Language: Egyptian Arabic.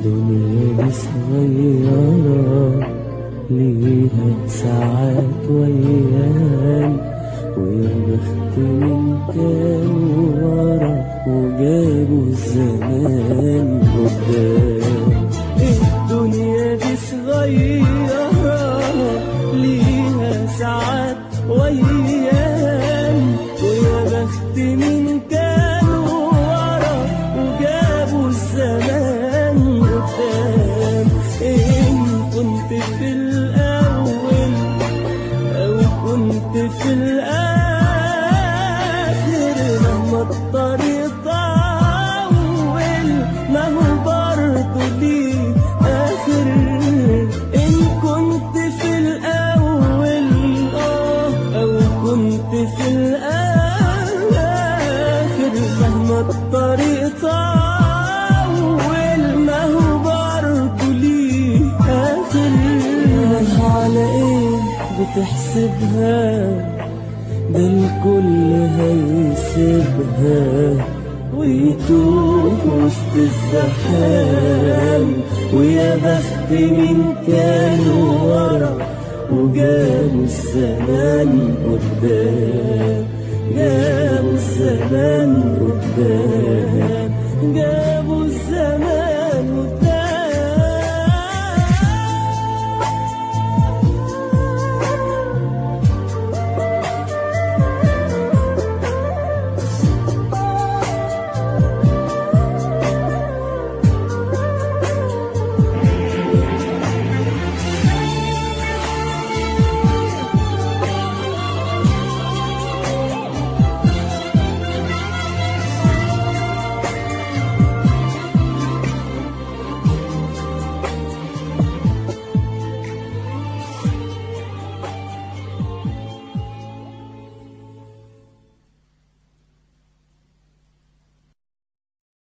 الدنيا دي صغيرة ليها ساعات وأيام ويا بخت من كان ورا وجابوا الزمان قدام الدنيا دي صغيرة ليها ساعات وأيام ويا بخت من كان ورا وجابوا الزمان قدام إن كنت في الأول أو كنت في الآخر لما الطريق طول ما هو برضه ليه آخر إن كنت في الأول آه أو كنت في الآخر مهما الطريق طول ما هو برضه ليه آخر على إيه بتحسبها ده الكل هيسيبها ويتوه وسط الزحام ويا بخت من كان ورا وجابوا الزمان قدام جابوا الزمان قدام جابوا